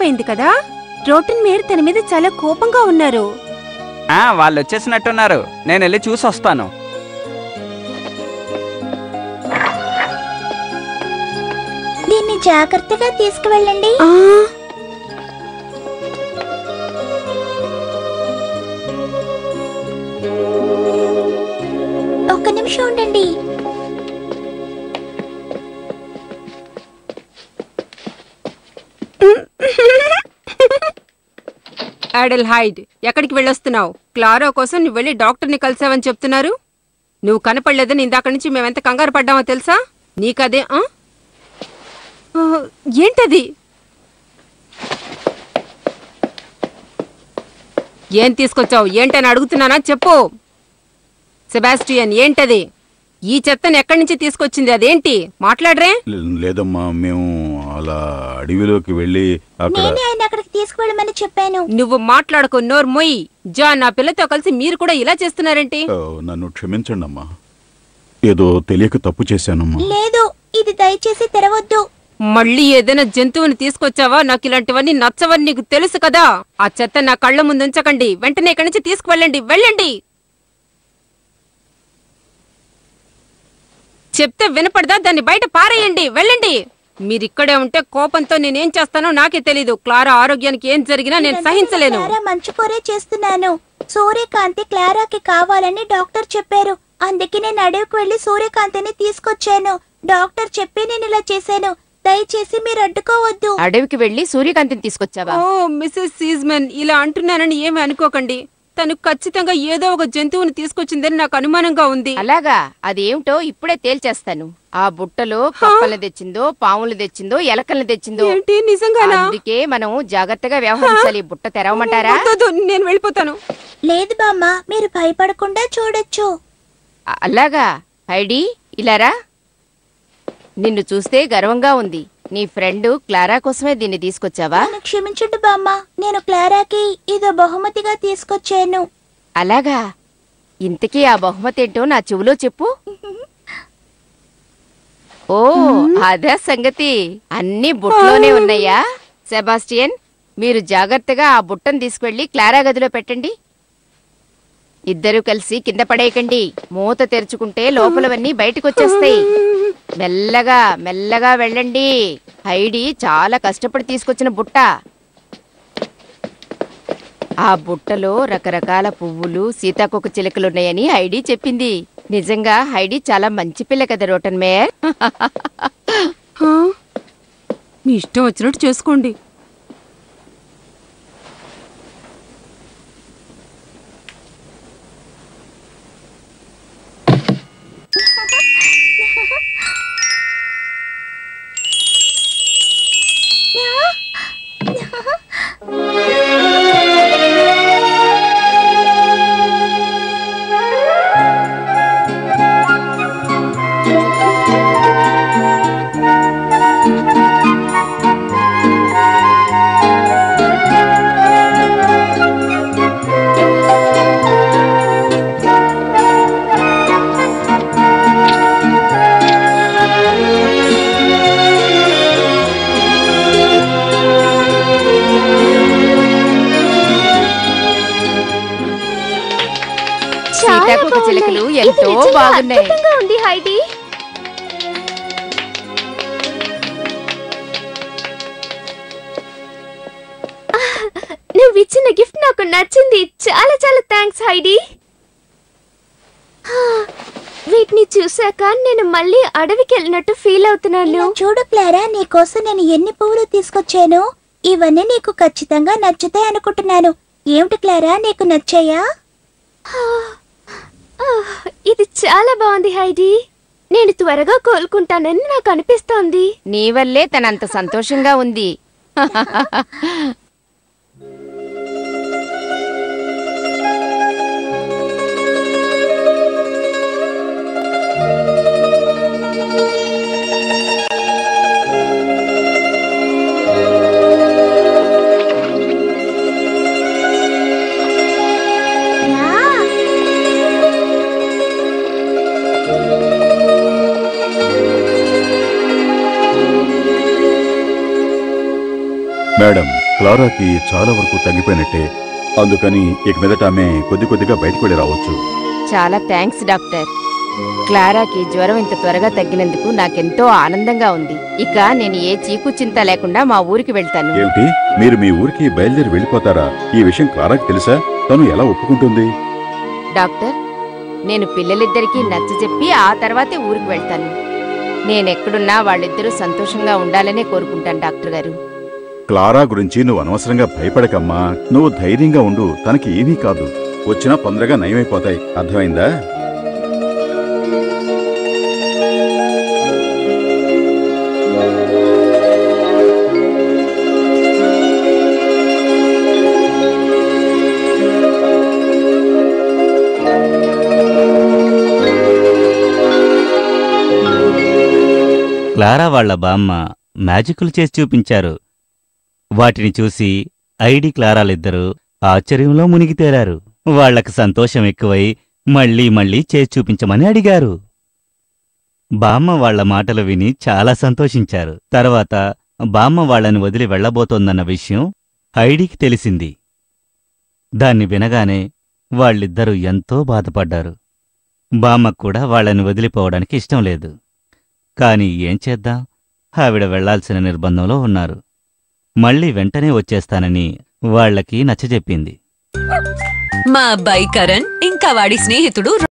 అయిపోయింది కదా rotten Meyer తన మీద చాలా కోపంగా ఉన్నారు ఆ వాళ్ళు వచ్చేసినట్టున్నారు నేను వెళ్ళి చూసి వస్తాను దీన్ని జాగ్రత్తగా తీసుకువెళ్ళండి ఆ, ఒక్క నిమిషం ఉండండి యాడెల్ హైడ్ ఎక్కడికి వెళ్ళొస్తున్నావు క్లారో కోసం నువ్వు వెళ్ళి డాక్టర్ని కలిసావని చెప్తున్నారు నువ్వు కనపడలేదని ఇందాక నుంచి మేమెంత కంగారు పడ్డామో తెలుసా నీకదే ఆ? ఆ, ఏంటది ఏం తీసుకొచ్చావు ఏంటని అడుగుతున్నానా చెప్పు సెబాస్టియన్ ఏంటది ఈ చెత్తను ఎక్కడి నుంచి తీసుకొచ్చింది అదేంటి మాట్లాడరే లే- లేదమ్మా మేము అలా అడవిలోకి వెళ్ళి అక్కడ నేనే ఆయన అక్కడికి తీసుకువెళ్ళమని చెప్పాను నువ్వు మాట్లాడుకో నోరు మొయ్ జా నా పిల్లతో కలిసి మీరు కూడా ఇలా చేస్తున్నారేంటి ఆ, నన్ను క్షమించండి అమ్మా ఏదో తెలియక తప్పు చేశానమ్మా లేదు ఇది దయచేసి తెరవద్దు మళ్ళీ ఏదైనా జంతువుని తీసుకొచ్చావా నాకు ఇలాంటివన్నీ నచ్చవని నీకు తెలుసు కదా ఆ చెత్త నా కళ్ళ ముందు ఉంచకండి వెంటనే ఇక్కడి నుంచి తీసుకువెళ్ళండి వెళ్ళండి చెప్తే వినపడదా దాన్ని బయట పారేయండి వెళ్ళండి మీరిక్కడే ఉంటే కోపంతో నేనేం చేస్తానో నాకే తెలీదు క్లారా ఆరోగ్యానికి ఏం జరిగినా నేను సహించలేను క్లారా మంచు కోరే చేస్తున్నాను సూర్యకాంతి క్లారాకి కావాలని డాక్టర్ చెప్పారు అందుకే నేను అడవికి వెళ్లి సూర్యకాంతిని తీసుకొచ్చాను డాక్టర్ చెప్పి నేను ఇలా చేశాను దయచేసి మీరు అడ్డుకోవద్దు అడవికి వెళ్లి సూర్యకాంతిని తీసుకొచ్చావా ఓ మిస్సెస్ సీజ్మన్ ఇలా అంటున్నానని ఏమి అనుకోకండి తను ఖచ్చితంగా ఏదో ఒక జంతువుని తీసుకొచ్చిందని నాకు అనుమానంగా ఉంది అలాగా అదేమిటో ఇప్పుడే తేల్చేస్తాను ఆ బుట్టలో కప్పల్ని తెచ్చిందో పాములు తెచ్చిందో ఎలకల్ని తెచ్చిందో ఏంటి నిజంగానా అందుకే మనం జాగ్రత్తగా వ్యవహరించాలి ఈ బుట్ట తెరవమంటారా వద్దొద్దు, నేను వెళ్ళిపోతాను లేదు బామ్మ మీరు భయపడకుండా చూడొచ్చు అ- అలాగా హైడీ ఇలారా నిన్ను చూస్తే గర్వంగా ఉంది నీ ఫ్రెండ్ క్లారా కోసమే దీన్ని తీసుకొచ్చావా నన్ను క్షమించండి బామ్మ నేను క్లారాకి ఇదో బహుమతిగా తీసుకొచ్చాను అలాగా ఇంతకీ ఆ బహుమతి ఏంటో నా చెవులో చెప్పు ఓ అదే సంగతి అన్ని బుట్టలోనే ఉన్నాయా సెబాస్టియన్ మీరు జాగ్రత్తగా ఆ బుట్టను తీసుకువెళ్ళి క్లారా గదిలో పెట్టండి ఇద్దరూ కలిసి కింద పడేయకండి మూత తెరుచుకుంటే లోపలవన్నీ బయటకు వచ్చేస్తాయి మెల్లగా మెల్లగా వెళ్ళండి హైడి చాలా కష్టపడి తీసుకొచ్చిన బుట్ట ఆ బుట్టలో రకరకాల పువ్వులు సీతాకొక చిలుకలున్నాయని హైడీ చెప్పింది నిజంగా హైడీ చాలా మంచి పిల్ల కదా రోటన్ మేయర్ హా? మీ ఇష్టం వచ్చినట్టు చేసుకోండి సీతాకొక చిలుకలు ఎంతో బాగున్నాయి ఉంది హైడి నువ్వు ఇచ్చిన గిఫ్ట్ నాకు నచ్చింది చాలా చాలా థ్యాంక్స్ హైడి వీటిని చూశాక నేను మళ్ళీ అడవికి వెళ్ళినట్టు ఫీల్ అవుతున్నాను చూడు క్లారా నీకోసం నేను ఎన్ని పువ్వులు తీసుకొచ్చాను ఇవన్నీ నీకు ఖచ్చితంగా నచ్చుతాయి అనుకుంటున్నాను ఏమిటి క్లారా నీకు నచ్చాయా ఇది చాలా బాగుంది హైడి నేను త్వరగా కోలుకుంటానని నాకు అనిపిస్తోంది నీ వల్లే తనంత సంతోషంగా ఉంది మేడం క్లారాకి చాలా వరకు తగ్గిపోయినట్టే అందుకని ఇక మీదట ఆమె కొద్ది కొద్దిగా బయటకు వెళ్ళి రావచ్చు చాలా థ్యాంక్స్ డాక్టర్ క్లారాకి జ్వరం ఇంత త్వరగా తగ్గినందుకు నాకెంతో ఆనందంగా ఉంది ఇక నేను ఏ చీకు చింత లేకుండా మా ఊరికి వెళ్తాను ఏమిటి మీరు మీ ఊరికి బయలుదేరి వెళ్ళిపోతారా ఈ విషయం క్లారాకి తెలుసా తను ఎలా ఒప్పుకుంటుంది డాక్టర్ నేను పిల్లలిద్దరికీ నచ్చజెప్పి ఆ తర్వాతే ఊరికి వెళ్తాను నేనెక్కడున్నా వాళ్ళిద్దరూ సంతోషంగా ఉండాలనే కోరుకుంటాను డాక్టర్ గారు క్లారా గురించి నువ్వు అనవసరంగా భయపడకమ్మా నువ్వు ధైర్యంగా ఉండు తనకి ఏమీ కాదు వచ్చినా తొందరగా నయమైపోతాయి అర్థమైందా క్లారా వాళ్ళ బామ్మ మ్యాజికులు చేసి చూపించారు వాటిని చూసి ఐడి క్లారాలిద్దరూ ఆశ్చర్యంలో మునిగి తేలారు వాళ్లకు సంతోషం ఎక్కువై మళ్ళీ మళ్ళీ చేసి చూపించమని అడిగారు బామ్మ వాళ్ళ మాటలు విని చాలా సంతోషించారు తర్వాత బామ్మ వాళ్ళని వదిలి వెళ్ళబోతోందన్న విషయం ఐడికి తెలిసింది దాన్ని వినగానే వాళ్ళిద్దరూ ఎంతో బాధపడ్డారు బామ్మకు కూడా వాళ్ళని వదిలిపోవడానికి ఇష్టం లేదు కాని ఏం చేద్దాం ఆవిడ వెళ్లాల్సిన నిర్బంధంలో ఉన్నారు మళ్ళీ వెంటనే వచ్చేస్తానని వాళ్ళకి నచ్చజెప్పింది మా అబ్బాయి కరణ్ ఇంకా వాడి స్నేహితుడు